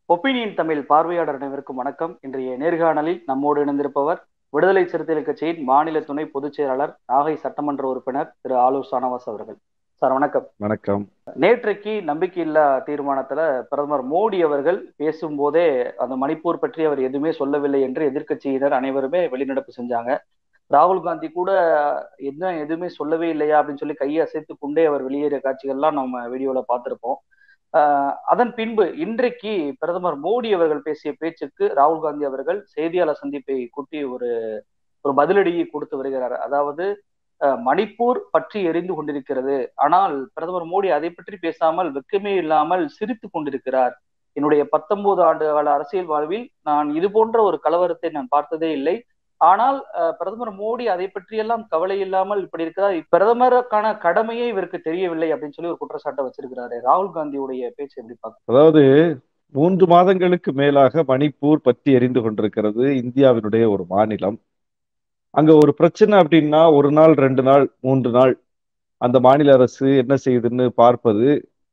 Opinion Tamil பார்வையாளர் அனைவருக்கும் வணக்கம் இன்றைய நேர்காணலில் நம்மோடு இணைந்திருப்பவர் விடுதலை சிறுத்தைகள் கட்சியின் மாநில துணை பொதுச் செயலாளர் நாகை சட்டமன்ற உறுப்பினர் திரு ஆலூர் சானவாஸ் அவர்கள் சார் வணக்கம் வணக்கம் நேற்றைக்கு நம்பிக்கையில்லா தீர்மானத்துல பிரதமர் மோடி அவர்கள் பேசும்போதே அந்த மணிப்பூர் பற்றி அவர் எதுவுமே சொல்லவில்லை என்று எதிர்க்கட்சியினர் அனைவருமே வெளிநடப்பு செஞ்சாங்க ராகுல் காந்தி கூட என்ன எதுவுமே சொல்லவே இல்லையா அப்படின்னு சொல்லி கையை அசைத்து கொண்டே அவர் வெளியேறிய காட்சிகள்லாம் நம்ம வீடியோல பார்த்திருப்போம் அதன் பின்பு இன்றைக்கு பிரதமர் மோடி அவர்கள் பேசிய பேச்சுக்கு ராகுல் காந்தி அவர்கள் செய்தியாளர் சந்திப்பை கூட்டி ஒரு ஒரு பதிலடியை கொடுத்து வருகிறார் அதாவது மணிப்பூர் பற்றி எரிந்து கொண்டிருக்கிறது ஆனால் பிரதமர் மோடி அதை பற்றி பேசாமல் வெக்கமே இல்லாமல் சிரித்து கொண்டிருக்கிறார் என்னுடைய பத்தொன்பது ஆண்டு கால அரசியல் வாழ்வில் நான் இது போன்ற ஒரு கலவரத்தை நான் பார்த்ததே இல்லை ஆனால் பிரதமர் மோடி அதை பற்றியெல்லாம் கவலை இல்லாமல் இப்படி இருக்கிறார் பிரதமருக்கான கடமையே இவருக்கு தெரியவில்லை அப்படின்னு சொல்லி ஒரு குற்றச்சாட்டை வச்சிருக்கிறாரு ராகுல் காந்தியுடைய பேச்சு எப்படி பார்க்க அதாவது மூன்று மாதங்களுக்கு மேலாக மணிப்பூர் பற்றி எரிந்து கொண்டிருக்கிறது இந்தியாவினுடைய ஒரு மாநிலம் அங்க ஒரு பிரச்சனை அப்படின்னா ஒரு நாள் ரெண்டு நாள் மூன்று நாள் அந்த மாநில அரசு என்ன செய்யுதுன்னு பார்ப்பது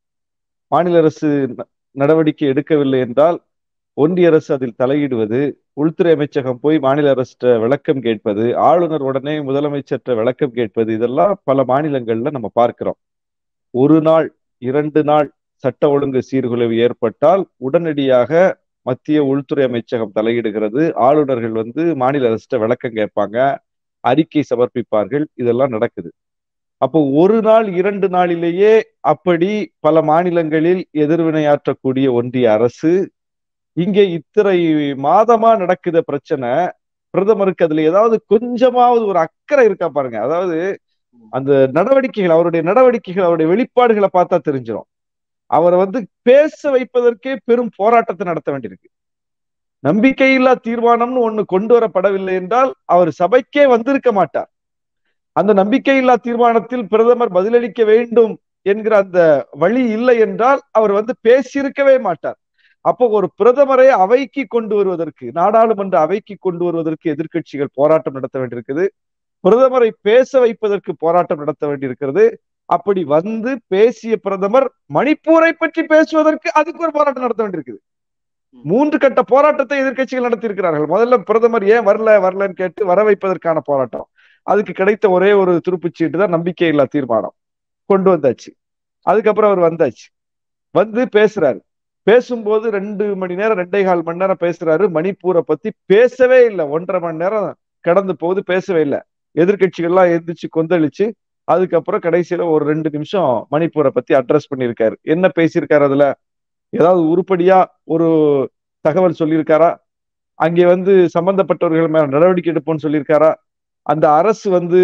மாநில அரசு நடவடிக்கை எடுக்கவில்லை என்றால் ஒன்றிய அரசு அதில் தலையிடுவது உள்துறை அமைச்சகம் போய் மாநில அரசு விளக்கம் கேட்பது ஆளுநர் உடனே முதலமைச்சர்கிட்ட விளக்கம் கேட்பது இதெல்லாம் பல மாநிலங்கள்ல நம்ம பார்க்கிறோம் ஒரு நாள் இரண்டு நாள் சட்ட ஒழுங்கு சீர்குலைவு ஏற்பட்டால் உடனடியாக மத்திய உள்துறை அமைச்சகம் தலையிடுகிறது ஆளுநர்கள் வந்து மாநில அரசிட்ட விளக்கம் கேட்பாங்க அறிக்கை சமர்ப்பிப்பார்கள் இதெல்லாம் நடக்குது அப்போ ஒரு நாள் இரண்டு நாளிலேயே அப்படி பல மாநிலங்களில் எதிர்வினையாற்றக்கூடிய ஒன்றிய அரசு இங்கே இத்தனை மாதமா நடக்குத பிரச்சனை பிரதமருக்கு அதுல ஏதாவது கொஞ்சமாவது ஒரு அக்கறை இருக்கா பாருங்க அதாவது அந்த நடவடிக்கைகள் அவருடைய நடவடிக்கைகள் அவருடைய வெளிப்பாடுகளை பார்த்தா தெரிஞ்சிடும் அவரை வந்து பேச வைப்பதற்கே பெரும் போராட்டத்தை நடத்த வேண்டியிருக்கு நம்பிக்கையில்லா தீர்மானம்னு ஒண்ணு கொண்டு வரப்படவில்லை என்றால் அவர் சபைக்கே வந்திருக்க மாட்டார் அந்த நம்பிக்கையில்லா தீர்மானத்தில் பிரதமர் பதிலளிக்க வேண்டும் என்கிற அந்த வழி இல்லை என்றால் அவர் வந்து பேசியிருக்கவே மாட்டார் அப்போ ஒரு பிரதமரை அவைக்கு கொண்டு வருவதற்கு நாடாளுமன்ற அவைக்கு கொண்டு வருவதற்கு எதிர்கட்சிகள் போராட்டம் நடத்த வேண்டியிருக்குது பிரதமரை பேச வைப்பதற்கு போராட்டம் நடத்த வேண்டியிருக்கிறது அப்படி வந்து பேசிய பிரதமர் மணிப்பூரை பற்றி பேசுவதற்கு அதுக்கு ஒரு போராட்டம் நடத்த வேண்டியிருக்குது மூன்று கட்ட போராட்டத்தை எதிர்கட்சிகள் நடத்தியிருக்கிறார்கள் முதல்ல பிரதமர் ஏன் வரல வரலன்னு கேட்டு வர வைப்பதற்கான போராட்டம் அதுக்கு கிடைத்த ஒரே ஒரு துருப்புச்சீட்டு தான் நம்பிக்கை இல்லா தீர்மானம் கொண்டு வந்தாச்சு அதுக்கப்புறம் அவர் வந்தாச்சு வந்து பேசுறாரு பேசும்போது ரெண்டு மணி நேரம் ரெண்டே கால் மணி நேரம் பேசுறாரு மணிப்பூரை பத்தி பேசவே இல்லை ஒன்றரை மணி நேரம் கடந்து போகுது பேசவே இல்லை எதிர்கட்சிகள்லாம் எந்திரிச்சு கொந்தளிச்சு அதுக்கப்புறம் கடைசியில ஒரு ரெண்டு நிமிஷம் மணிப்பூரை பத்தி அட்ரஸ் பண்ணியிருக்காரு என்ன பேசியிருக்காரு அதுல ஏதாவது உருப்படியா ஒரு தகவல் சொல்லியிருக்காரா அங்கே வந்து சம்பந்தப்பட்டவர்கள் மேல நடவடிக்கை எடுப்போம்னு சொல்லியிருக்காரா அந்த அரசு வந்து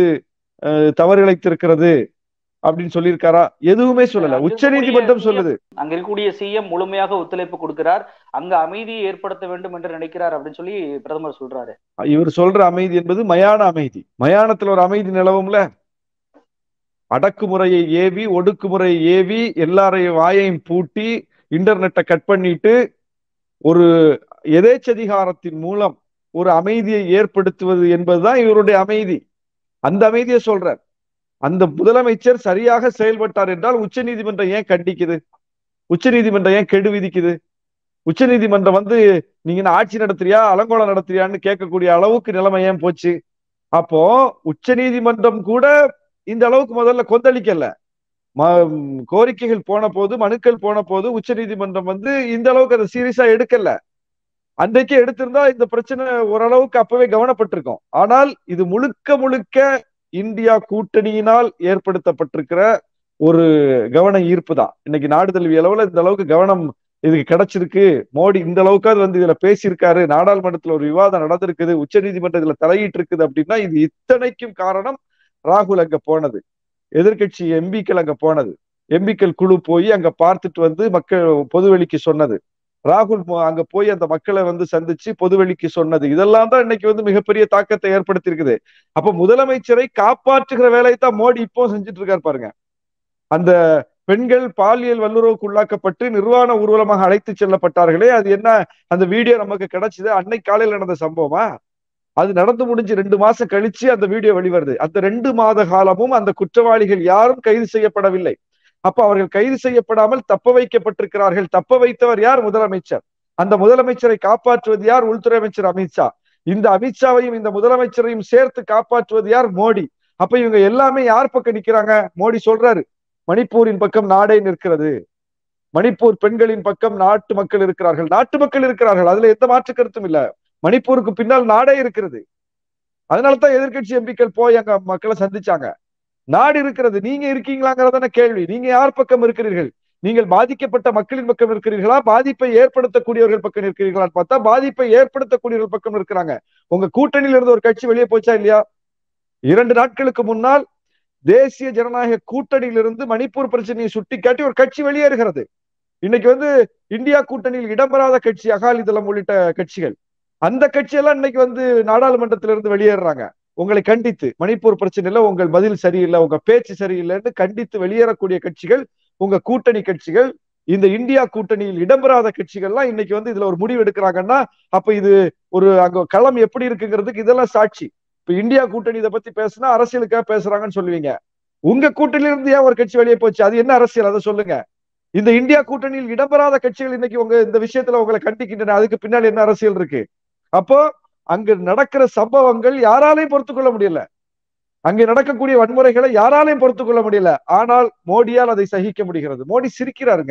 தவறு இழைத்திருக்கிறது அப்படின்னு சொல்லியிருக்காரா எதுவுமே சொல்லல உச்ச நீதிமன்றம் சொல்லுது அங்க இருக்கக்கூடிய சிஎம் முழுமையாக ஒத்துழைப்பு கொடுக்கிறார் அங்க அமைதியை ஏற்படுத்த வேண்டும் என்று நினைக்கிறார் அப்படின்னு சொல்லி பிரதமர் சொல்றாரு இவர் சொல்ற அமைதி என்பது மயான அமைதி மயானத்துல ஒரு அமைதி நிலவும்ல அடக்குமுறையை ஏவி ஒடுக்குமுறையை ஏவி எல்லாரையும் வாயையும் பூட்டி இன்டர்நெட்டை கட் பண்ணிட்டு ஒரு எதேச்சதிகாரத்தின் மூலம் ஒரு அமைதியை ஏற்படுத்துவது என்பதுதான் இவருடைய அமைதி அந்த அமைதியை சொல்றார் அந்த முதலமைச்சர் சரியாக செயல்பட்டார் என்றால் உச்ச நீதிமன்றம் ஏன் கண்டிக்குது உச்ச நீதிமன்றம் ஏன் கெடு விதிக்குது உச்ச நீதிமன்றம் வந்து நீங்க ஆட்சி நடத்துறியா அலங்கோலம் நடத்துறியான்னு கேட்கக்கூடிய அளவுக்கு நிலைமை ஏன் போச்சு அப்போ உச்ச நீதிமன்றம் கூட இந்த அளவுக்கு முதல்ல கொந்தளிக்கல கோரிக்கைகள் போன போது மனுக்கள் போன போது உச்ச நீதிமன்றம் வந்து இந்த அளவுக்கு அதை சீரியஸா எடுக்கல அன்றைக்கு எடுத்திருந்தா இந்த பிரச்சனை ஓரளவுக்கு அப்பவே கவனப்பட்டிருக்கோம் ஆனால் இது முழுக்க முழுக்க இந்தியா கூட்டணியினால் ஏற்படுத்தப்பட்டிருக்கிற ஒரு கவன ஈர்ப்பு தான் இன்னைக்கு நாடு தழுவிய அளவுல இந்த அளவுக்கு கவனம் இதுக்கு கிடைச்சிருக்கு மோடி இந்த அளவுக்காவது வந்து இதுல பேசியிருக்காரு நாடாளுமன்றத்துல ஒரு விவாதம் நடந்திருக்குது உச்ச நீதிமன்றம் இதுல தலையிட்டு இருக்குது அப்படின்னா இது இத்தனைக்கும் காரணம் ராகுல் அங்க போனது எதிர்கட்சி எம்பிக்கள் அங்க போனது எம்பிக்கள் குழு போய் அங்க பார்த்துட்டு வந்து மக்கள் பொதுவெளிக்கு சொன்னது ராகுல் அங்க போய் அந்த மக்களை வந்து சந்திச்சு பொதுவெளிக்கு சொன்னது இதெல்லாம் தான் இன்னைக்கு வந்து மிகப்பெரிய தாக்கத்தை ஏற்படுத்தி இருக்குது அப்ப முதலமைச்சரை காப்பாற்றுகிற வேலையை தான் மோடி இப்போ செஞ்சுட்டு இருக்காரு பாருங்க அந்த பெண்கள் பாலியல் வல்லுறவுக்கு உள்ளாக்கப்பட்டு நிர்வாண ஊர்வலமாக அழைத்து செல்லப்பட்டார்களே அது என்ன அந்த வீடியோ நமக்கு கிடைச்சது அன்னைக்கு காலையில் நடந்த சம்பவமா அது நடந்து முடிஞ்சு ரெண்டு மாசம் கழிச்சு அந்த வீடியோ வெளிவருது அந்த ரெண்டு மாத காலமும் அந்த குற்றவாளிகள் யாரும் கைது செய்யப்படவில்லை அப்ப அவர்கள் கைது செய்யப்படாமல் தப்ப வைக்கப்பட்டிருக்கிறார்கள் தப்ப வைத்தவர் யார் முதலமைச்சர் அந்த முதலமைச்சரை காப்பாற்றுவது யார் உள்துறை அமைச்சர் அமித்ஷா இந்த அமித்ஷாவையும் இந்த முதலமைச்சரையும் சேர்த்து காப்பாற்றுவது யார் மோடி அப்ப இவங்க எல்லாமே யார் பக்கம் நிக்கிறாங்க மோடி சொல்றாரு மணிப்பூரின் பக்கம் நாடே நிற்கிறது மணிப்பூர் பெண்களின் பக்கம் நாட்டு மக்கள் இருக்கிறார்கள் நாட்டு மக்கள் இருக்கிறார்கள் அதுல எந்த மாற்று கருத்தும் இல்ல மணிப்பூருக்கு பின்னால் நாடே இருக்கிறது அதனாலதான் எதிர்கட்சி எம்பிக்கள் போய் அங்க மக்களை சந்திச்சாங்க நாடு இருக்கிறது நீங்க இருக்கீங்களாங்கிறதான கேள்வி நீங்க யார் பக்கம் இருக்கிறீர்கள் நீங்கள் பாதிக்கப்பட்ட மக்களின் பக்கம் இருக்கிறீர்களா பாதிப்பை ஏற்படுத்தக்கூடியவர்கள் பக்கம் இருக்கிறீர்களா பார்த்தா பாதிப்பை ஏற்படுத்தக்கூடியவர்கள் பக்கம் இருக்கிறாங்க உங்க கூட்டணியில இருந்து ஒரு கட்சி வெளியே போச்சா இல்லையா இரண்டு நாட்களுக்கு முன்னால் தேசிய ஜனநாயக கூட்டணியிலிருந்து மணிப்பூர் பிரச்சனையை சுட்டிக்காட்டி ஒரு கட்சி வெளியேறுகிறது இன்னைக்கு வந்து இந்தியா கூட்டணியில் இடம்பெறாத கட்சி அகாலிதளம் உள்ளிட்ட கட்சிகள் அந்த கட்சியெல்லாம் இன்னைக்கு வந்து நாடாளுமன்றத்திலிருந்து வெளியேறாங்க உங்களை கண்டித்து மணிப்பூர் பிரச்சனையில உங்கள் பதில் சரியில்லை உங்க பேச்சு சரியில்லைன்னு கண்டித்து வெளியேறக்கூடிய கட்சிகள் உங்க கூட்டணி கட்சிகள் இந்த இந்தியா கூட்டணியில் இடம்பெறாத கட்சிகள்லாம் இன்னைக்கு வந்து இதுல ஒரு முடிவு எடுக்கிறாங்கன்னா அப்ப இது ஒரு அங்க களம் எப்படி இருக்குங்கிறதுக்கு இதெல்லாம் சாட்சி இப்ப இந்தியா கூட்டணி இதை பத்தி பேசினா அரசியலுக்காக பேசுறாங்கன்னு சொல்லுவீங்க உங்க கூட்டணியில இருந்து ஏன் ஒரு கட்சி வெளியே போச்சு அது என்ன அரசியல் அதை சொல்லுங்க இந்த இந்தியா கூட்டணியில் இடம்பெறாத கட்சிகள் இன்னைக்கு உங்க இந்த விஷயத்துல உங்களை கண்டிக்கின்றன அதுக்கு பின்னாடி என்ன அரசியல் இருக்கு அப்போ அங்கு நடக்கிற சம்பவங்கள் யாராலையும் பொறுத்து கொள்ள முடியல அங்கே நடக்கக்கூடிய வன்முறைகளை யாராலையும் பொறுத்து கொள்ள முடியல ஆனால் மோடியால் அதை சகிக்க முடிகிறது மோடி சிரிக்கிறாருங்க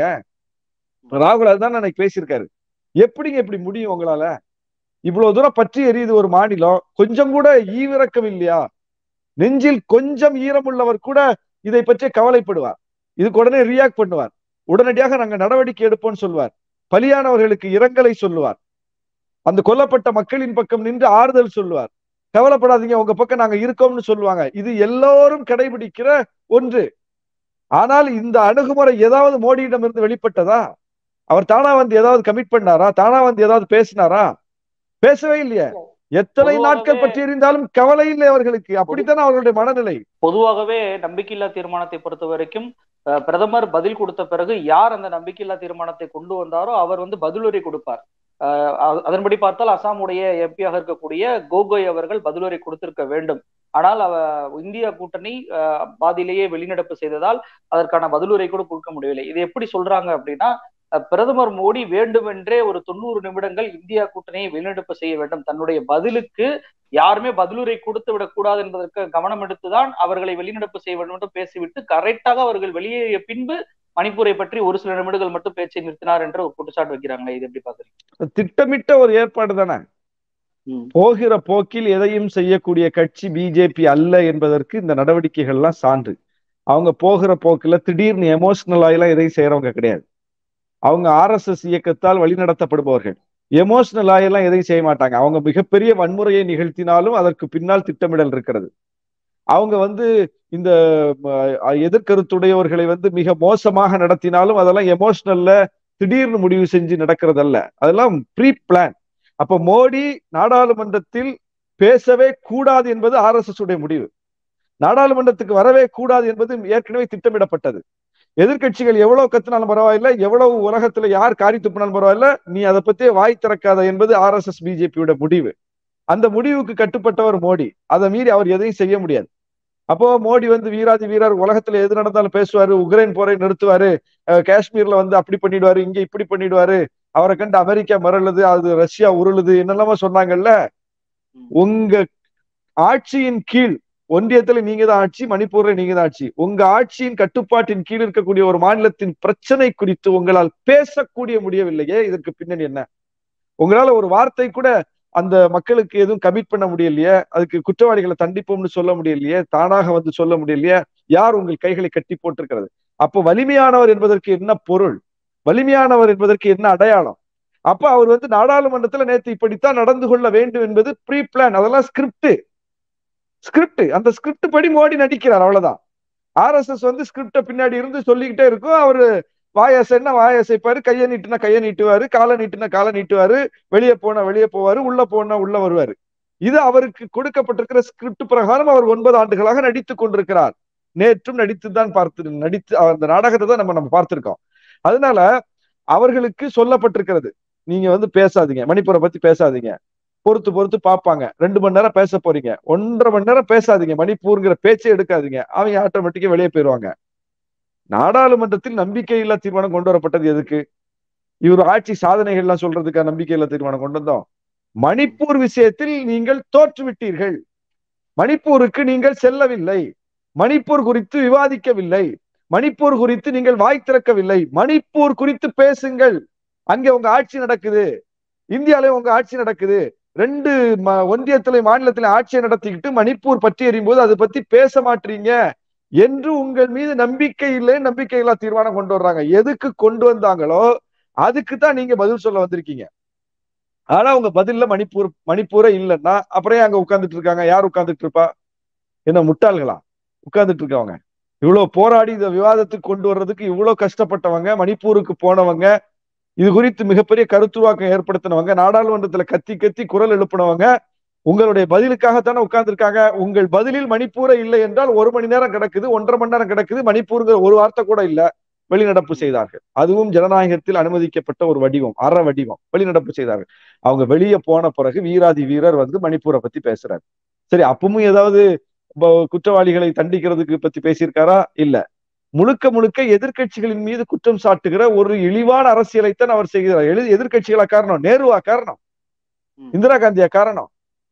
ராகுல் அதுதான் அன்னைக்கு பேசியிருக்காரு எப்படிங்க இப்படி முடியும் உங்களால இவ்வளவு தூரம் பற்றி எரியுது ஒரு மாநிலம் கொஞ்சம் கூட ஈவிரக்கம் இல்லையா நெஞ்சில் கொஞ்சம் ஈரமுள்ளவர் கூட இதை பற்றி கவலைப்படுவார் இதுக்கு உடனே ரியாக்ட் பண்ணுவார் உடனடியாக நாங்க நடவடிக்கை எடுப்போம்னு சொல்லுவார் பலியானவர்களுக்கு இரங்கலை சொல்லுவார் அந்த கொல்லப்பட்ட மக்களின் பக்கம் நின்று ஆறுதல் சொல்லுவார் கவலைப்படாதீங்க உங்க பக்கம் நாங்க இருக்கோம்னு சொல்லுவாங்க இது எல்லோரும் கடைபிடிக்கிற ஒன்று ஆனால் இந்த அணுகுமுறை ஏதாவது மோடியிடம் இருந்து வெளிப்பட்டதா அவர் தானா வந்து ஏதாவது கமிட் பண்ணாரா தானா வந்து ஏதாவது பேசினாரா பேசவே இல்லையே எத்தனை நாட்கள் பற்றி இருந்தாலும் கவலை இல்லை அவர்களுக்கு அப்படித்தானே அவர்களுடைய மனநிலை பொதுவாகவே நம்பிக்கையில்லா தீர்மானத்தை பொறுத்த வரைக்கும் பிரதமர் பதில் கொடுத்த பிறகு யார் அந்த நம்பிக்கையில்லா தீர்மானத்தை கொண்டு வந்தாரோ அவர் வந்து பதிலுரை கொடுப்பார் அதன்படி பார்த்தால் அசாமுடைய எம்பியாக இருக்கக்கூடிய கோகோய் அவர்கள் பதிலுரை கொடுத்திருக்க வேண்டும் ஆனால் அவ இந்தியா கூட்டணி பாதியிலேயே வெளிநடப்பு செய்ததால் அதற்கான பதிலுரை கூட கொடுக்க முடியவில்லை இது எப்படி சொல்றாங்க அப்படின்னா பிரதமர் மோடி வேண்டுமென்றே ஒரு தொண்ணூறு நிமிடங்கள் இந்தியா கூட்டணியை வெளிநடப்பு செய்ய வேண்டும் தன்னுடைய பதிலுக்கு யாருமே பதிலுரை கொடுத்து விடக்கூடாது என்பதற்கு கவனம் எடுத்துதான் அவர்களை வெளிநடப்பு செய்ய வேண்டும் என்று பேசிவிட்டு கரெக்டாக அவர்கள் வெளியேறிய பின்பு மணிப்பூரை பற்றி ஒரு சில நிமிடங்கள் மட்டும் பேச்சை நிறுத்தினார் என்று ஒரு குற்றச்சாட்டு வைக்கிறாங்க இது எப்படி பாக்குறீங்க திட்டமிட்ட ஒரு ஏற்பாடு தானே போகிற போக்கில் எதையும் செய்யக்கூடிய கட்சி பிஜேபி அல்ல என்பதற்கு இந்த நடவடிக்கைகள்லாம் சான்று அவங்க போகிற போக்குல திடீர்னு எமோஷனல் ஆயெல்லாம் எதையும் செய்யறவங்க கிடையாது அவங்க ஆர் எஸ் எஸ் இயக்கத்தால் வழிநடத்தப்படுபவர்கள் எமோஷனல் ஆயெல்லாம் எதையும் செய்ய மாட்டாங்க அவங்க மிகப்பெரிய வன்முறையை நிகழ்த்தினாலும் அதற்கு பின்னால் திட்டமிடல் இருக்கிறது அவங்க வந்து இந்த எதிர்கருத்துடையவர்களை வந்து மிக மோசமாக நடத்தினாலும் அதெல்லாம் எமோஷனல்ல திடீர்னு முடிவு செஞ்சு நடக்கிறதல்ல அதெல்லாம் ப்ரீ பிளான் அப்ப மோடி நாடாளுமன்றத்தில் பேசவே கூடாது என்பது ஆர் எஸ் எஸ் உடைய முடிவு நாடாளுமன்றத்துக்கு வரவே கூடாது என்பது ஏற்கனவே திட்டமிடப்பட்டது எதிர்கட்சிகள் எவ்வளவு கத்தினாலும் பரவாயில்ல எவ்வளவு உலகத்துல யார் காரி துப்பினாலும் பரவாயில்ல நீ அதை பத்தியே வாய் திறக்காத என்பது ஆர் எஸ் எஸ் பிஜேபியோட முடிவு அந்த முடிவுக்கு கட்டுப்பட்டவர் மோடி அதை மீறி அவர் எதையும் செய்ய முடியாது அப்போ மோடி வந்து வீராதி வீரர் உலகத்துல எது நடந்தாலும் பேசுவாரு உக்ரைன் போரை நிறுத்துவாரு காஷ்மீர்ல வந்து அப்படி பண்ணிடுவாரு இங்க இப்படி பண்ணிடுவாரு அவரை கண்டு அமெரிக்கா மரளுது அது ரஷ்யா உருளுது என்னெல்லாமோ சொன்னாங்கல்ல உங்க ஆட்சியின் கீழ் ஒன்றியத்துல நீங்க தான் ஆட்சி மணிப்பூர்ல நீங்க தான் ஆட்சி உங்க ஆட்சியின் கட்டுப்பாட்டின் கீழ் இருக்கக்கூடிய ஒரு மாநிலத்தின் பிரச்சனை குறித்து உங்களால் பேசக்கூடிய முடியவில்லையே இதற்கு பின்னணி என்ன உங்களால ஒரு வார்த்தை கூட அந்த மக்களுக்கு எதுவும் கமிட் பண்ண முடியலையே அதுக்கு குற்றவாளிகளை தண்டிப்போம்னு சொல்ல முடியலையே தானாக வந்து சொல்ல முடியலையே யார் உங்கள் கைகளை கட்டி போட்டிருக்கிறது அப்போ வலிமையானவர் என்பதற்கு என்ன பொருள் வலிமையானவர் என்பதற்கு என்ன அடையாளம் அப்ப அவர் வந்து நாடாளுமன்றத்துல நேற்று இப்படித்தான் நடந்து கொள்ள வேண்டும் என்பது ப்ரீ பிளான் அதெல்லாம் ஸ்கிரிப்ட் ஸ்கிரிப்ட் அந்த ஸ்கிரிப்ட் படி மோடி நடிக்கிறார் அவ்வளவுதான் ஆர் எஸ் எஸ் வந்து ஸ்கிரிப்ட பின்னாடி இருந்து சொல்லிக்கிட்டே இருக்கும் அவரு வாயசைன்னா வாயசைப்பாரு கையை நீட்டுனா கையை நீட்டுவாரு காலை நீட்டுனா காலை நீட்டுவாரு வெளியே போனா வெளியே போவாரு உள்ள போனா உள்ள வருவாரு இது அவருக்கு கொடுக்கப்பட்டிருக்கிற ஸ்கிரிப்ட் பிரகாரம் அவர் ஒன்பது ஆண்டுகளாக நடித்துக் கொண்டிருக்கிறார் நேற்றும் நடித்து தான் பார்த்து நடித்து அந்த நாடகத்தை தான் நம்ம நம்ம பார்த்திருக்கோம் அதனால அவர்களுக்கு சொல்லப்பட்டிருக்கிறது நீங்க வந்து பேசாதீங்க மணிப்பூரை பத்தி பேசாதீங்க பொறுத்து பொறுத்து பார்ப்பாங்க ரெண்டு மணி நேரம் பேச போறீங்க ஒன்றரை மணி நேரம் பேசாதீங்க மணிப்பூருங்கிற பேச்சே எடுக்காதீங்க அவங்க ஆட்டோமேட்டிக்கா வெளியே போயிருவாங்க நாடாளுமன்றத்தில் நம்பிக்கையில்லா தீர்மானம் கொண்டு வரப்பட்டது எதுக்கு இவர் ஆட்சி சாதனைகள் எல்லாம் சொல்றதுக்காக நம்பிக்கையில தீர்மானம் கொண்டு வந்தோம் மணிப்பூர் விஷயத்தில் நீங்கள் தோற்றுவிட்டீர்கள் மணிப்பூருக்கு நீங்கள் செல்லவில்லை மணிப்பூர் குறித்து விவாதிக்கவில்லை மணிப்பூர் குறித்து நீங்கள் வாய் திறக்கவில்லை மணிப்பூர் குறித்து பேசுங்கள் அங்கே உங்க ஆட்சி நடக்குது இந்தியாவிலே உங்க ஆட்சி நடக்குது ரெண்டு ஒன்றியத்திலே மாநிலத்திலே ஆட்சியை நடத்திக்கிட்டு மணிப்பூர் பற்றி எறியும் போது அதை பத்தி பேச மாட்டீங்க என்று உங்கள் மீது நம்பிக்கை இல்லை நம்பிக்கை இல்லா தீர்மானம் கொண்டு வர்றாங்க எதுக்கு கொண்டு வந்தாங்களோ அதுக்கு தான் நீங்க பதில் சொல்ல வந்திருக்கீங்க ஆனா உங்க பதில்ல மணிப்பூர் மணிப்பூரே இல்லைன்னா அப்புறம் அங்க உட்கார்ந்துட்டு இருக்காங்க யார் உட்கார்ந்துட்டு இருப்பா என்ன முட்டாள்களா உட்கார்ந்துட்டு இருக்கவங்க இவ்வளவு போராடி இந்த விவாதத்துக்கு கொண்டு வர்றதுக்கு இவ்வளவு கஷ்டப்பட்டவங்க மணிப்பூருக்கு போனவங்க இது குறித்து மிகப்பெரிய கருத்துருவாக்கம் ஏற்படுத்தினவங்க நாடாளுமன்றத்துல கத்தி கத்தி குரல் எழுப்பினவங்க உங்களுடைய பதிலுக்காகத்தானே உட்கார்ந்துருக்காங்க உங்கள் பதிலில் மணிப்பூரை இல்லை என்றால் ஒரு மணி நேரம் கிடக்குது ஒன்றரை மணி நேரம் கிடக்குது மணிப்பூருங்கிற ஒரு வார்த்தை கூட இல்ல வெளிநடப்பு செய்தார்கள் அதுவும் ஜனநாயகத்தில் அனுமதிக்கப்பட்ட ஒரு வடிவம் அற வடிவம் வெளிநடப்பு செய்தார்கள் அவங்க வெளியே போன பிறகு வீராதி வீரர் வந்து மணிப்பூரை பத்தி பேசுறாரு சரி அப்பவும் ஏதாவது குற்றவாளிகளை தண்டிக்கிறதுக்கு பத்தி பேசியிருக்காரா இல்ல முழுக்க முழுக்க எதிர்கட்சிகளின் மீது குற்றம் சாட்டுகிற ஒரு இழிவான அரசியலைத்தான் அவர் செய்கிறார் எழு எதிர்கட்சிகளா காரணம் நேருவா காரணம் இந்திரா காந்தியா காரணம்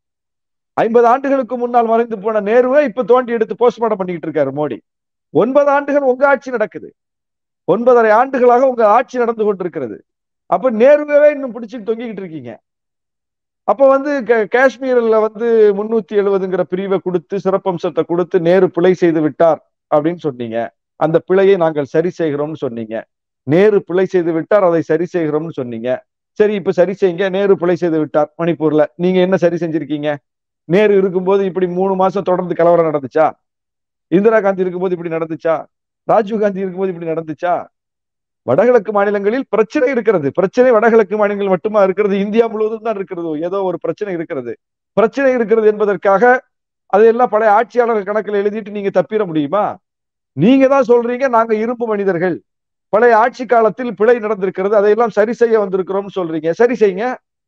ஐம்பது ஆண்டுகளுக்கு முன்னால் மறைந்து போன நேருவை இப்ப தோண்டி எடுத்து போஸ்ட்மார்ட்டம் பண்ணிக்கிட்டு இருக்காரு மோடி ஒன்பது ஆண்டுகள் உங்க ஆட்சி நடக்குது ஒன்பதரை ஆண்டுகளாக உங்க ஆட்சி நடந்து கொண்டிருக்கிறது அப்ப நேருவே இன்னும் பிடிச்சிட்டு தொங்கிக்கிட்டு இருக்கீங்க அப்ப வந்து காஷ்மீர்ல வந்து முன்னூத்தி எழுபதுங்கிற பிரிவை கொடுத்து சிறப்பம்சத்தை கொடுத்து நேரு பிழை செய்து விட்டார் அப்படின்னு சொன்னீங்க அந்த பிழையை நாங்கள் சரி செய்கிறோம்னு சொன்னீங்க நேரு பிழை செய்து விட்டார் அதை சரி செய்கிறோம்னு சொன்னீங்க சரி இப்ப சரி செய்யுங்க நேரு பிழை செய்து விட்டார் மணிப்பூர்ல நீங்க என்ன சரி செஞ்சிருக்கீங்க நேரு இருக்கும்போது இப்படி மூணு மாசம் தொடர்ந்து கலவரம் நடந்துச்சா இந்திரா காந்தி இருக்கும்போது இப்படி நடந்துச்சா ராஜீவ் காந்தி இருக்கும்போது இப்படி நடந்துச்சா வடகிழக்கு மாநிலங்களில் பிரச்சனை இருக்கிறது பிரச்சனை வடகிழக்கு மாநிலங்கள் மட்டுமா இருக்கிறது இந்தியா முழுவதும் தான் இருக்கிறது ஏதோ ஒரு பிரச்சனை இருக்கிறது பிரச்சனை இருக்கிறது என்பதற்காக அதையெல்லாம் பழைய ஆட்சியாளர் கணக்கில் எழுதிட்டு நீங்க தப்பிட முடியுமா நீங்க தான் சொல்றீங்க நாங்க இரும்பு மனிதர்கள் பழைய ஆட்சி காலத்தில் பிழை நடந்திருக்கிறது அதையெல்லாம் சரி செய்ய வந்திருக்கிறோம் சொல்றீங்க சரி செய்யுங்க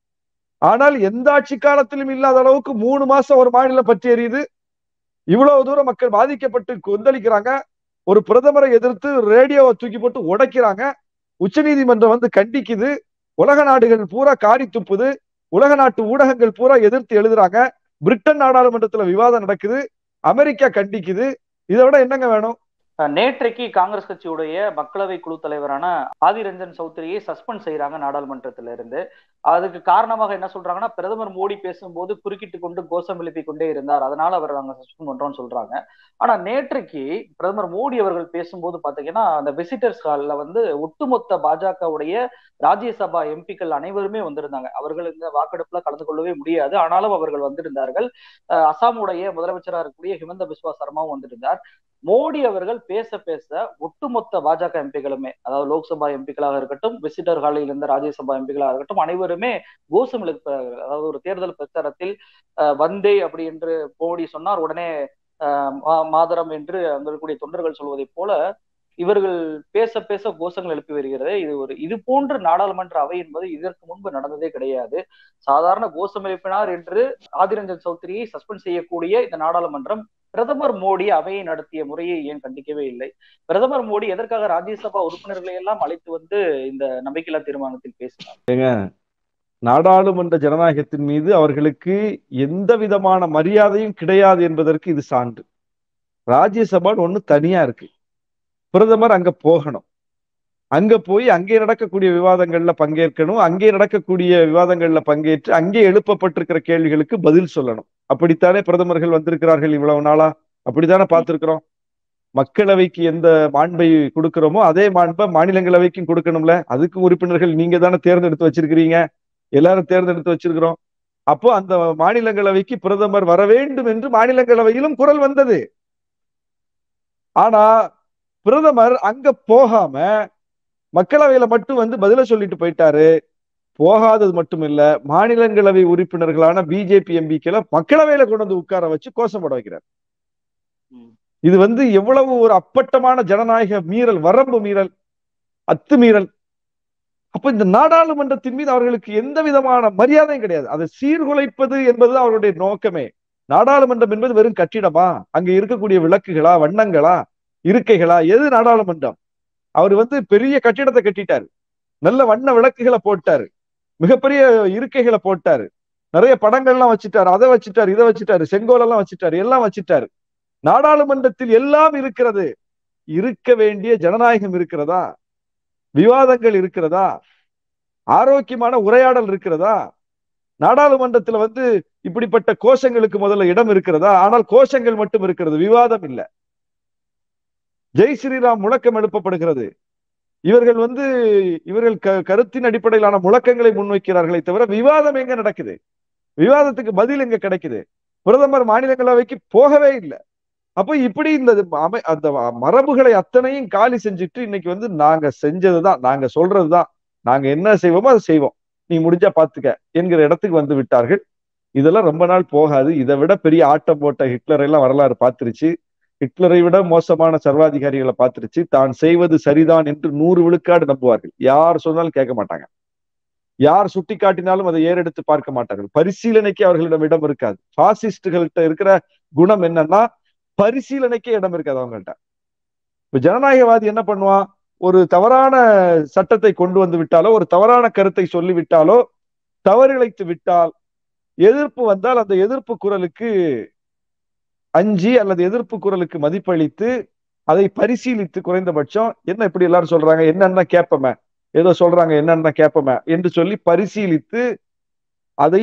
ஆனால் எந்த ஆட்சி காலத்திலும் இல்லாத அளவுக்கு மூணு மாசம் ஒரு மாநிலம் பற்றி எறியுது இவ்வளவு தூரம் மக்கள் பாதிக்கப்பட்டு கொந்தளிக்கிறாங்க ஒரு பிரதமரை எதிர்த்து ரேடியோவை தூக்கி போட்டு உடைக்கிறாங்க உச்ச நீதிமன்றம் வந்து கண்டிக்குது உலக நாடுகள் பூரா காரி துப்புது உலக நாட்டு ஊடகங்கள் பூரா எதிர்த்து எழுதுறாங்க பிரிட்டன் நாடாளுமன்றத்துல விவாதம் நடக்குது அமெரிக்கா கண்டிக்குது இதை விட என்னங்க வேணும் நேற்றைக்கு காங்கிரஸ் கட்சியுடைய மக்களவை குழு தலைவரான ஆதிரஞ்சன் சௌத்ரியை சஸ்பெண்ட் செய்யறாங்க நாடாளுமன்றத்தில இருந்து அதுக்கு காரணமாக என்ன சொல்றாங்கன்னா பிரதமர் மோடி பேசும்போது குறுக்கிட்டு கொண்டு கோஷம் எழுப்பி கொண்டே இருந்தார் அதனால அவர் நாங்க சஸ்பெண்ட் பண்றோம்னு சொல்றாங்க ஆனா நேற்றைக்கு பிரதமர் மோடி அவர்கள் பேசும்போது பாத்தீங்கன்னா அந்த விசிட்டர்ஸ் ஹால்ல வந்து ஒட்டுமொத்த பாஜகவுடைய ராஜ்யசபா எம்பிக்கள் அனைவருமே வந்திருந்தாங்க அவர்கள் இந்த வாக்கெடுப்புல கலந்து கொள்ளவே முடியாது ஆனாலும் அவர்கள் வந்திருந்தார்கள் அசாமுடைய முதலமைச்சராக இருக்கக்கூடிய ஹிமந்த பிஸ்வா சர்மாவும் வந்திருந்தார் மோடி அவர்கள் பேச பேச ஒட்டுமொத்த பாஜக எம்பிகளுமே அதாவது லோக்சபா எம்பிக்களாக இருக்கட்டும் விசிட்டர் ஹாலில் இருந்த ராஜ்யசபா எம்பிக்களாக இருக்கட்டும் அனைவருமே கோஷம் எழுப்புகிறார்கள் அதாவது ஒரு தேர்தல் பிரச்சாரத்தில் வந்தே அப்படி என்று மோடி சொன்னார் உடனே மாதரம் என்று அங்க இருக்கக்கூடிய தொண்டர்கள் சொல்வதை போல இவர்கள் பேச பேச கோஷங்கள் எழுப்பி வருகிறது இது ஒரு இது போன்ற நாடாளுமன்ற அவை என்பது இதற்கு முன்பு நடந்ததே கிடையாது சாதாரண கோஷம் எழுப்பினார் என்று ஆதிரஞ்சன் சௌத்ரியை சஸ்பெண்ட் செய்யக்கூடிய இந்த நாடாளுமன்றம் பிரதமர் மோடி அவையை நடத்திய முறையை ஏன் கண்டிக்கவே இல்லை பிரதமர் மோடி எதற்காக ராஜ்யசபா உறுப்பினர்களை எல்லாம் அழைத்து வந்து இந்த நம்பிக்கையில்லா தீர்மானத்தில் பேசினார் நாடாளுமன்ற ஜனநாயகத்தின் மீது அவர்களுக்கு எந்த விதமான மரியாதையும் கிடையாது என்பதற்கு இது சான்று ராஜ்யசபான்னு ஒண்ணு தனியா இருக்கு பிரதமர் அங்க போகணும் அங்க போய் அங்கே நடக்கக்கூடிய விவாதங்கள்ல பங்கேற்கணும் அங்கே நடக்கக்கூடிய விவாதங்கள்ல பங்கேற்று அங்கே எழுப்பப்பட்டிருக்கிற கேள்விகளுக்கு பதில் சொல்லணும் அப்படித்தானே பிரதமர்கள் வந்திருக்கிறார்கள் இவ்வளவு நாளா அப்படித்தானே பார்த்திருக்கிறோம் மக்களவைக்கு எந்த மாண்பை கொடுக்கிறோமோ அதே மாண்பை மாநிலங்களவைக்கும் கொடுக்கணும்ல அதுக்கு உறுப்பினர்கள் நீங்க தானே தேர்ந்தெடுத்து வச்சிருக்கிறீங்க எல்லாரும் தேர்ந்தெடுத்து வச்சிருக்கிறோம் அப்போ அந்த மாநிலங்களவைக்கு பிரதமர் வர வேண்டும் என்று மாநிலங்களவையிலும் குரல் வந்தது ஆனா பிரதமர் அங்க போகாம மக்களவையில மட்டும் வந்து பதில சொல்லிட்டு போயிட்டாரு போகாதது மட்டும் இல்ல மாநிலங்களவை உறுப்பினர்களான பிஜேபி எம்பிக்களை மக்களவையில கொண்டு வந்து உட்கார வச்சு கோஷம் போட வைக்கிறார் இது வந்து எவ்வளவு ஒரு அப்பட்டமான ஜனநாயக மீறல் வரம்பு மீறல் அத்துமீறல் அப்ப இந்த நாடாளுமன்றத்தின் மீது அவர்களுக்கு எந்த விதமான மரியாதையும் கிடையாது அதை சீர்குலைப்பது என்பது அவருடைய நோக்கமே நாடாளுமன்றம் என்பது வெறும் கட்டிடமா அங்க இருக்கக்கூடிய விளக்குகளா வண்ணங்களா இருக்கைகளா எது நாடாளுமன்றம் அவர் வந்து பெரிய கட்டிடத்தை கட்டிட்டாரு நல்ல வண்ண விளக்குகளை போட்டாரு மிகப்பெரிய இருக்கைகளை போட்டாரு நிறைய படங்கள்லாம் வச்சுட்டாரு அதை வச்சுட்டாரு இதை வச்சுட்டாரு செங்கோல் எல்லாம் வச்சுட்டாரு எல்லாம் வச்சுட்டாரு நாடாளுமன்றத்தில் எல்லாம் இருக்கிறது இருக்க வேண்டிய ஜனநாயகம் இருக்கிறதா விவாதங்கள் இருக்கிறதா ஆரோக்கியமான உரையாடல் இருக்கிறதா நாடாளுமன்றத்துல வந்து இப்படிப்பட்ட கோஷங்களுக்கு முதல்ல இடம் இருக்கிறதா ஆனால் கோஷங்கள் மட்டும் இருக்கிறது விவாதம் இல்ல ஜெய் ஸ்ரீராம் முழக்கம் எழுப்பப்படுகிறது இவர்கள் வந்து இவர்கள் க கருத்தின் அடிப்படையிலான முழக்கங்களை முன்வைக்கிறார்களே தவிர விவாதம் எங்க நடக்குது விவாதத்துக்கு பதில் எங்க கிடைக்குது பிரதமர் மாநிலங்களவைக்கு போகவே இல்லை அப்போ இப்படி இந்த அமை அந்த மரபுகளை அத்தனையும் காலி செஞ்சுட்டு இன்னைக்கு வந்து நாங்க செஞ்சதுதான் நாங்க சொல்றதுதான் நாங்க என்ன செய்வோமோ அதை செய்வோம் நீ முடிஞ்சா பாத்துக்க என்கிற இடத்துக்கு வந்து விட்டார்கள் இதெல்லாம் ரொம்ப நாள் போகாது இதை விட பெரிய ஆட்டம் போட்ட ஹிட்லர் எல்லாம் வரலாறு பார்த்துருச்சு ஹிட்லரை விட மோசமான சர்வாதிகாரிகளை பார்த்துருச்சு தான் செய்வது சரிதான் என்று நூறு விழுக்காடு நம்புவார்கள் யார் சொன்னாலும் கேட்க மாட்டாங்க யார் சுட்டி காட்டினாலும் அதை ஏறெடுத்து பார்க்க மாட்டார்கள் பரிசீலனைக்கு அவர்களிடம் இடம் இருக்காது பாசிஸ்டுகள்கிட்ட இருக்கிற குணம் என்னன்னா பரிசீலனைக்கே இடம் இருக்காது அவங்கள்ட்ட இப்ப ஜனநாயகவாதி என்ன பண்ணுவான் ஒரு தவறான சட்டத்தை கொண்டு வந்து விட்டாலோ ஒரு தவறான கருத்தை சொல்லிவிட்டாலோ தவறிழைத்து விட்டால் எதிர்ப்பு வந்தால் அந்த எதிர்ப்பு குரலுக்கு அஞ்சி அல்லது எதிர்ப்பு குரலுக்கு மதிப்பளித்து அதை பரிசீலித்து குறைந்தபட்சம் என்ன இப்படி எல்லாரும் சொல்றாங்க என்னன்னா கேட்பமே ஏதோ சொல்றாங்க என்னன்னா கேட்பமே என்று சொல்லி பரிசீலித்து அதை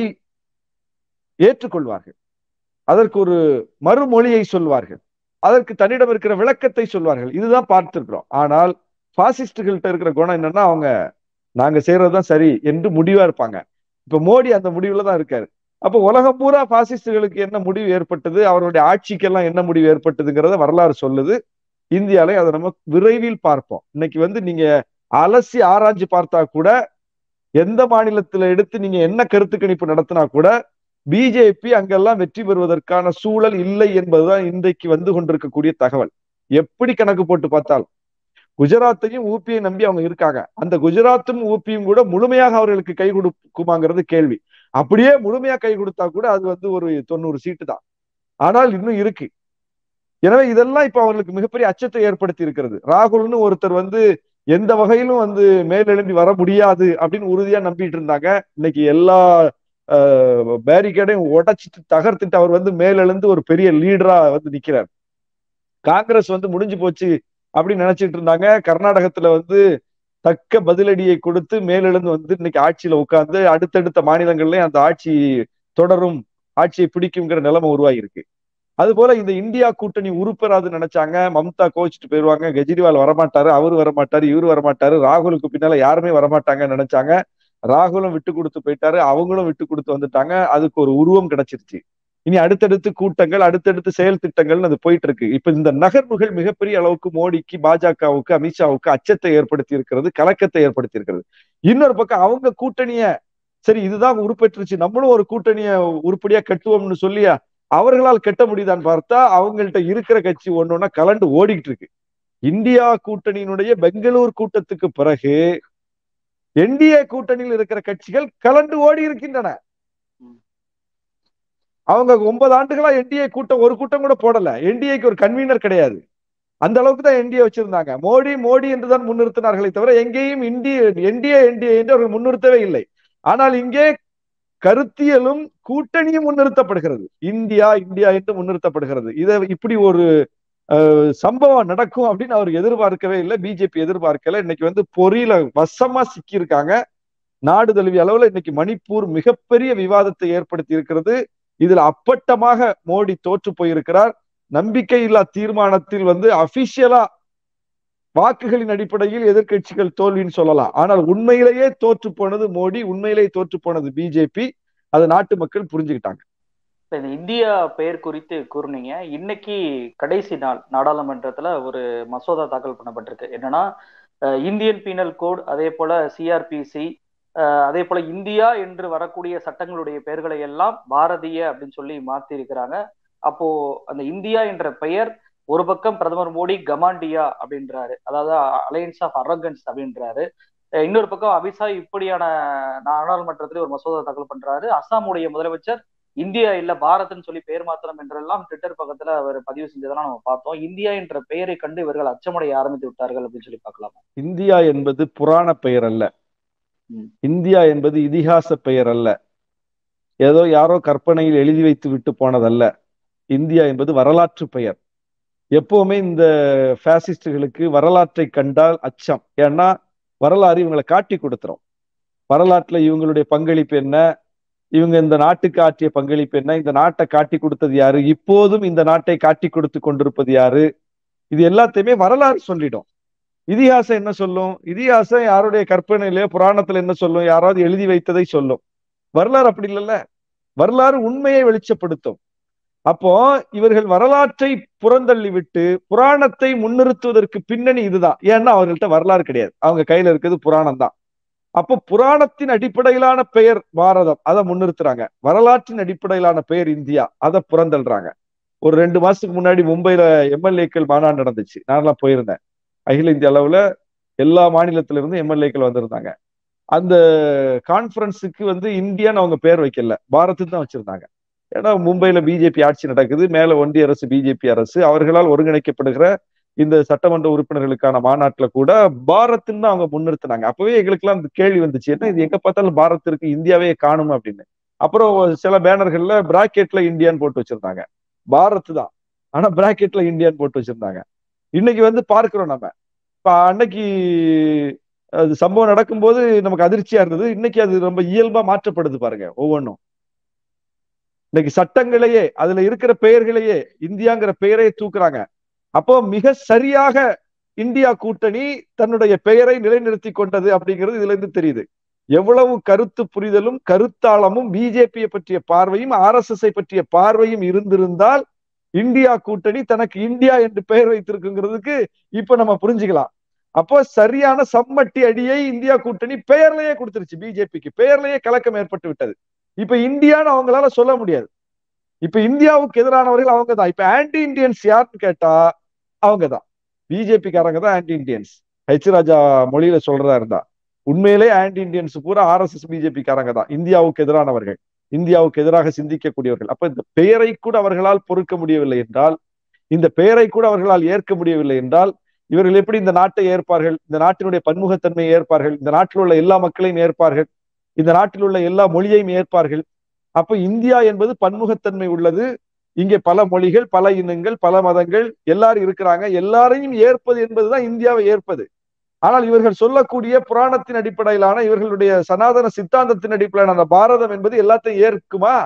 ஏற்றுக்கொள்வார்கள் அதற்கு ஒரு மறுமொழியை சொல்வார்கள் அதற்கு தன்னிடம் இருக்கிற விளக்கத்தை சொல்வார்கள் இதுதான் பார்த்திருக்கிறோம் ஆனால் பாசிஸ்டுகள்கிட்ட இருக்கிற குணம் என்னன்னா அவங்க நாங்க செய்யறதுதான் சரி என்று முடிவா இருப்பாங்க இப்ப மோடி அந்த முடிவுல தான் இருக்காரு அப்ப உலகம் பூரா பாசிஸ்டுகளுக்கு என்ன முடிவு ஏற்பட்டது அவருடைய ஆட்சிக்கெல்லாம் என்ன முடிவு ஏற்பட்டதுங்கிறத வரலாறு சொல்லுது இந்தியாலே அதை நம்ம விரைவில் பார்ப்போம் இன்னைக்கு வந்து நீங்க அலசி ஆராய்ஞ்சு பார்த்தா கூட எந்த மாநிலத்துல எடுத்து நீங்க என்ன கருத்து கணிப்பு நடத்தினா கூட பிஜேபி அங்கெல்லாம் வெற்றி பெறுவதற்கான சூழல் இல்லை என்பதுதான் இன்றைக்கு வந்து கொண்டிருக்கக்கூடிய தகவல் எப்படி கணக்கு போட்டு பார்த்தால் குஜராத்தையும் ஊப்பியை நம்பி அவங்க இருக்காங்க அந்த குஜராத்தும் ஊப்பியும் கூட முழுமையாக அவர்களுக்கு கை கொடுக்குமாங்கிறது கேள்வி அப்படியே முழுமையா கை கொடுத்தா கூட அது வந்து ஒரு தொண்ணூறு சீட்டு தான் ஆனால் இன்னும் இருக்கு எனவே இதெல்லாம் இப்ப அவர்களுக்கு மிகப்பெரிய அச்சத்தை ஏற்படுத்தி இருக்கிறது ராகுல்னு ஒருத்தர் வந்து எந்த வகையிலும் வந்து மேலெழும்பி வர முடியாது அப்படின்னு உறுதியா நம்பிட்டு இருந்தாங்க இன்னைக்கு எல்லா பேரிகேடையும் உடைச்சிட்டு தகர்த்துட்டு அவர் வந்து மேலெழுந்து ஒரு பெரிய லீடரா வந்து நிக்கிறார் காங்கிரஸ் வந்து முடிஞ்சு போச்சு அப்படின்னு நினைச்சிட்டு இருந்தாங்க கர்நாடகத்துல வந்து தக்க பதிலடியை கொடுத்து மேலெழுந்து வந்து இன்னைக்கு ஆட்சியில உட்கார்ந்து அடுத்தடுத்த மாநிலங்கள்லயும் அந்த ஆட்சி தொடரும் ஆட்சியை பிடிக்குங்கிற நிலைமை உருவாகி இருக்கு அது போல இந்த இந்தியா கூட்டணி உறுப்பெறாது நினைச்சாங்க மம்தா கோச்சிட்டு போயிருவாங்க கெஜ்ரிவால் வரமாட்டாரு அவரு வரமாட்டாரு இவரு வரமாட்டாரு ராகுலுக்கு பின்னால யாருமே வரமாட்டாங்கன்னு நினைச்சாங்க ராகுலும் விட்டு கொடுத்து போயிட்டாரு அவங்களும் விட்டு கொடுத்து வந்துட்டாங்க அதுக்கு ஒரு உருவம் கிடைச்சிருச்சு இனி அடுத்தடுத்து கூட்டங்கள் அடுத்தடுத்து செயல் திட்டங்கள்னு அது போயிட்டு இருக்கு இப்ப இந்த நகர்வுகள் மிகப்பெரிய அளவுக்கு மோடிக்கு பாஜகவுக்கு அமித்ஷாவுக்கு அச்சத்தை ஏற்படுத்தி இருக்கிறது கலக்கத்தை ஏற்படுத்தி இருக்கிறது இன்னொரு பக்கம் அவங்க கூட்டணிய சரி இதுதான் உருப்பெற்றுச்சு நம்மளும் ஒரு கூட்டணிய உருப்படியா கட்டுவோம்னு சொல்லி அவர்களால் கட்ட முடியுதான்னு பார்த்தா அவங்கள்ட்ட இருக்கிற கட்சி ஒன்னொன்னா கலண்டு ஓடிக்கிட்டு இருக்கு இந்தியா கூட்டணியினுடைய பெங்களூர் கூட்டத்துக்கு பிறகு என்டிஏ கூட்டணியில் இருக்கிற கட்சிகள் கலண்டு ஓடி இருக்கின்றன அவங்க ஒன்பது ஆண்டுகளா என்டிஏ கூட்டம் ஒரு கூட்டம் கூட போடல என்டிஏக்கு ஒரு கன்வீனர் கிடையாது அந்த அளவுக்கு தான் என்டிஏ வச்சிருந்தாங்க மோடி மோடி என்றுதான் முன்னிறுத்தினார்களே தவிர எங்கேயும் இந்திய என்டிஏ என்டிஏ என்று அவர்கள் முன்னிறுத்தவே இல்லை ஆனால் இங்கே கருத்தியலும் கூட்டணியும் முன்னிறுத்தப்படுகிறது இந்தியா இந்தியா என்று முன்னிறுத்தப்படுகிறது இதை இப்படி ஒரு சம்பவம் நடக்கும் அப்படின்னு அவர் எதிர்பார்க்கவே இல்லை பிஜேபி எதிர்பார்க்கல இன்னைக்கு வந்து பொறியில வசமா சிக்கி இருக்காங்க நாடு தழுவிய அளவுல இன்னைக்கு மணிப்பூர் மிகப்பெரிய விவாதத்தை ஏற்படுத்தி இருக்கிறது இதுல அப்பட்டமாக மோடி தோற்று போயிருக்கிறார் நம்பிக்கையில்லா தீர்மானத்தில் வந்து அபிஷியலா வாக்குகளின் அடிப்படையில் எதிர்கட்சிகள் தோல்வின்னு சொல்லலாம் ஆனால் உண்மையிலேயே தோற்று போனது மோடி உண்மையிலேயே தோற்று போனது பிஜேபி அதை நாட்டு மக்கள் புரிஞ்சுக்கிட்டாங்க இந்த இந்தியா பெயர் குறித்து கூறுனீங்க இன்னைக்கு கடைசி நாள் நாடாளுமன்றத்துல ஒரு மசோதா தாக்கல் பண்ணப்பட்டிருக்கு என்னன்னா இந்தியன் பீனல் கோட் அதே போல சிஆர்பிசி அதே போல இந்தியா என்று வரக்கூடிய சட்டங்களுடைய பெயர்களை எல்லாம் பாரதிய அப்படின்னு சொல்லி மாத்தி இருக்கிறாங்க அப்போ அந்த இந்தியா என்ற பெயர் ஒரு பக்கம் பிரதமர் மோடி கமாண்டியா அப்படின்றாரு அதாவது அலையன்ஸ் ஆஃப் அரகன்ஸ் அப்படின்றாரு இன்னொரு பக்கம் அமித்ஷா இப்படியான நாடாளுமன்றத்திலே ஒரு மசோதா தாக்கல் பண்றாரு அசாமுடைய முதலமைச்சர் இந்தியா இல்ல பாரத்னு சொல்லி பெயர் மாத்திரம் என்றெல்லாம் ட்விட்டர் பக்கத்துல அவர் பதிவு செஞ்சதெல்லாம் நம்ம பார்த்தோம் இந்தியா என்ற பெயரை கண்டு இவர்கள் அச்சமடைய ஆரம்பித்து விட்டார்கள் அப்படின்னு சொல்லி பார்க்கலாம் இந்தியா என்பது புராண பெயர் அல்ல ம். இந்தியா என்பது இதிகாச பெயர் அல்ல ஏதோ யாரோ கற்பனையில் எழுதி வைத்து விட்டு போனதல்ல இந்தியா என்பது வரலாற்று பெயர் எப்பவுமே இந்த பாசிஸ்டுகளுக்கு வரலாற்றை கண்டால் அச்சம் ஏன்னா வரலாறு இவங்களை காட்டி கொடுத்துரும் வரலாற்றுல இவங்களுடைய பங்களிப்பு என்ன இவங்க இந்த நாட்டுக்கு ஆற்றிய பங்களிப்பு என்ன இந்த நாட்டை காட்டி கொடுத்தது யாரு இப்போதும் இந்த நாட்டை காட்டி கொடுத்து கொண்டிருப்பது யாரு இது எல்லாத்தையுமே வரலாறு சொல்லிடும் இதிகாசம் என்ன சொல்லும் இதிகாசம் யாருடைய கற்பனையில புராணத்துல என்ன சொல்லும் யாராவது எழுதி வைத்ததை சொல்லும் வரலாறு அப்படி இல்லைல்ல வரலாறு உண்மையை வெளிச்சப்படுத்தும் அப்போ இவர்கள் வரலாற்றை புறந்தள்ளி விட்டு புராணத்தை முன்னிறுத்துவதற்கு பின்னணி இதுதான் ஏன்னா அவர்கள்ட்ட வரலாறு கிடையாது அவங்க கையில இருக்கிறது புராணம் தான் அப்போ புராணத்தின் அடிப்படையிலான பெயர் பாரதம் அதை முன்னிறுத்துறாங்க வரலாற்றின் அடிப்படையிலான பெயர் இந்தியா அதை புறந்தள்ளுறாங்க ஒரு ரெண்டு மாசத்துக்கு முன்னாடி மும்பைல எம்எல்ஏக்கள் மாநாடு நடந்துச்சு நான்லாம் போயிருந்தேன் அகில இந்திய அளவுல எல்லா மாநிலத்தில இருந்து எம்எல்ஏக்கள் வந்திருந்தாங்க அந்த கான்பரன்ஸுக்கு வந்து இந்தியான்னு அவங்க பேர் வைக்கல பாரத் தான் வச்சிருந்தாங்க ஏன்னா மும்பைல பிஜேபி ஆட்சி நடக்குது மேல ஒன்றிய அரசு பிஜேபி அரசு அவர்களால் ஒருங்கிணைக்கப்படுகிற இந்த சட்டமன்ற உறுப்பினர்களுக்கான மாநாட்டுல கூட பாரத்ன்னு தான் அவங்க முன்னிறுத்தினாங்க அப்பவே எங்களுக்கு எல்லாம் கேள்வி வந்துச்சு என்ன இது எங்க பார்த்தாலும் பாரத் இருக்கு இந்தியாவே காணும் அப்படின்னு அப்புறம் சில பேனர்கள்ல பிராக்கெட்ல இந்தியான்னு போட்டு வச்சிருந்தாங்க பாரத் தான் ஆனா பிராக்கெட்ல இந்தியான்னு போட்டு வச்சிருந்தாங்க இன்னைக்கு வந்து பார்க்கிறோம் நம்ம இப்ப அன்னைக்கு அது சம்பவம் நடக்கும்போது நமக்கு அதிர்ச்சியா இருந்தது இன்னைக்கு அது ரொம்ப இயல்பா மாற்றப்படுது பாருங்க ஒவ்வொன்றும் இன்னைக்கு சட்டங்களையே அதுல இருக்கிற பெயர்களையே இந்தியாங்கிற பெயரை தூக்குறாங்க அப்போ மிக சரியாக இந்தியா கூட்டணி தன்னுடைய பெயரை நிலைநிறுத்தி கொண்டது அப்படிங்கிறது இதுல இருந்து தெரியுது எவ்வளவு கருத்து புரிதலும் கருத்தாளமும் பிஜேபியை பற்றிய பார்வையும் ஆர் எஸ் எஸ் பற்றிய பார்வையும் இருந்திருந்தால் இந்தியா கூட்டணி தனக்கு இந்தியா என்று பெயர் வைத்திருக்குங்கிறதுக்கு இப்ப நம்ம புரிஞ்சுக்கலாம் அப்போ சரியான சம்மட்டி அடியை இந்தியா கூட்டணி பெயர்லயே கொடுத்துருச்சு பிஜேபிக்கு பெயர்லயே கலக்கம் ஏற்பட்டு விட்டது இப்ப இந்தியான்னு அவங்களால சொல்ல முடியாது இப்ப இந்தியாவுக்கு எதிரானவர்கள் அவங்க தான் இப்ப ஆன்டி இண்டியன்ஸ் யாருன்னு கேட்டா அவங்க தான் பிஜேபிக்காரங்க தான் ஆன்டி இண்டியன்ஸ் ஹெச் ராஜா மொழியில சொல்றதா இருந்தா உண்மையிலே ஆன்டி இண்டியன்ஸ் பூரா ஆர் எஸ் எஸ் பிஜேபிக்காரங்க தான் இந்தியாவுக்கு எதிரானவர்கள் இந்தியாவுக்கு எதிராக சிந்திக்கக்கூடியவர்கள் அப்ப இந்த பெயரை கூட அவர்களால் பொறுக்க முடியவில்லை என்றால் இந்த பெயரை கூட அவர்களால் ஏற்க முடியவில்லை என்றால் இவர்கள் எப்படி இந்த நாட்டை ஏற்பார்கள் இந்த நாட்டினுடைய பன்முகத்தன்மையை ஏற்பார்கள் இந்த நாட்டில் உள்ள எல்லா மக்களையும் ஏற்பார்கள் இந்த நாட்டில் உள்ள எல்லா மொழியையும் ஏற்பார்கள் அப்ப இந்தியா என்பது பன்முகத்தன்மை உள்ளது இங்கே பல மொழிகள் பல இனங்கள் பல மதங்கள் எல்லாரும் இருக்கிறாங்க எல்லாரையும் ஏற்பது என்பதுதான் இந்தியாவை ஏற்பது ஆனால் இவர்கள் சொல்லக்கூடிய புராணத்தின் அடிப்படையிலான இவர்களுடைய சனாதன சித்தாந்தத்தின் அடிப்படையிலான அந்த பாரதம் என்பது எல்லாத்தையும் ஏற்குமா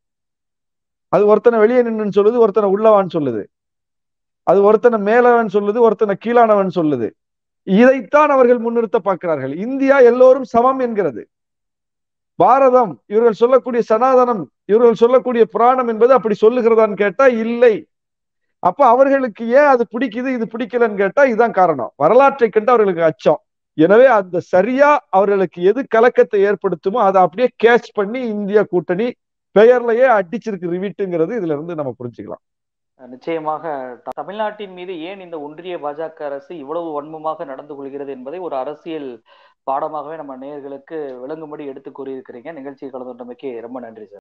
அது ஒருத்தனை வெளியே நின்று சொல்லுது ஒருத்தனை உள்ளவான்னு சொல்லுது அது ஒருத்தனை மேலவன் சொல்லுது ஒருத்தனை கீழானவன் சொல்லுது இதைத்தான் அவர்கள் முன்னிறுத்த பார்க்கிறார்கள் இந்தியா எல்லோரும் சமம் என்கிறது பாரதம் இவர்கள் சொல்லக்கூடிய சனாதனம் இவர்கள் சொல்லக்கூடிய புராணம் என்பது அப்படி சொல்லுகிறதான்னு கேட்டா இல்லை அப்ப அவர்களுக்கு ஏன் அது பிடிக்குது இது பிடிக்கலன்னு கேட்டா இதுதான் காரணம் வரலாற்றை கண்டு அவர்களுக்கு அச்சம் எனவே அந்த சரியா அவர்களுக்கு எது கலக்கத்தை ஏற்படுத்துமோ அதை அப்படியே கேட்ச் பண்ணி இந்தியா கூட்டணி பெயர்லயே அடிச்சிருக்கு ரிவிட்டுங்கிறது இதுல இருந்து நம்ம புரிஞ்சுக்கலாம் நிச்சயமாக தமிழ்நாட்டின் மீது ஏன் இந்த ஒன்றிய பாஜக அரசு இவ்வளவு வன்மமாக நடந்து கொள்கிறது என்பதை ஒரு அரசியல் பாடமாகவே நம்ம நேயர்களுக்கு விளங்கும்படி எடுத்து கூறியிருக்கிறீங்க நிகழ்ச்சியை கலந்து கொண்டமைக்கு ரொம்ப நன்றி சார்